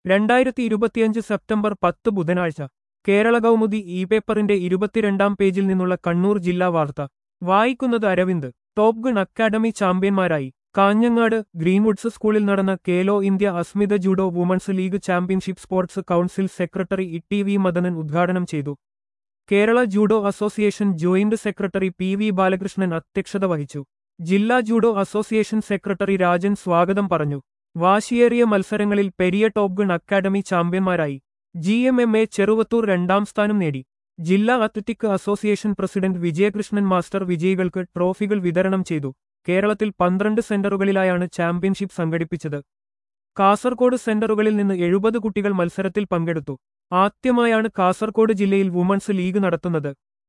രണ്ടായിരത്തി ഇരുപത്തിയഞ്ച് സെപ്റ്റംബർ പത്ത് ബുധനാഴ്ച കേരള കൗമുദി ഇ പേപ്പറിന്റെ ഇരുപത്തിരണ്ടാം പേജിൽ നിന്നുള്ള കണ്ണൂർ ജില്ലാ വാർത്ത വായിക്കുന്നത് അരവിന്ദ് ടോപ്പ് ഗൺ അക്കാദമി ചാമ്പ്യന്മാരായി കാഞ്ഞങ്ങാട് ഗ്രീൻവുഡ്സ് സ്കൂളിൽ നടന്ന Khelo India Asmita judo women's league championship sports council secretary E T V Madanan ഉദ്ഘാടനം ചെയ്തു Kerala judo association joint secretary P V Balakrishnan അധ്യക്ഷത വഹിച്ചു ജില്ലാ ജൂഡോ അസോസിയേഷൻ സെക്രട്ടറി രാജൻ സ്വാഗതം പറഞ്ഞു വാശിയേറിയ മത്സരങ്ങളിൽ പെരിയ ടോപ്പ് ഗൺ അക്കാദമി ചാമ്പ്യന്മാരായി G M M A Cheruvathur രണ്ടാം സ്ഥാനം നേടി ജില്ലാ athletic association president Vijayakrishnan master വിജയികൾക്ക് ട്രോഫികൾ വിതരണം ചെയ്തു കേരളത്തിൽ പന്ത്രണ്ട് സെന്ററുകളിലായാണ് ചാമ്പ്യൻഷിപ്പ് സംഘടിപ്പിച്ചത് കാസർകോട് സെന്ററുകളിൽ നിന്ന് എഴുപത് കുട്ടികൾ മത്സരത്തിൽ പങ്കെടുത്തു ആദ്യമായാണ് കാസർകോട് ജില്ലയിൽ വുമൺസ് ലീഗ് നടത്തുന്നത്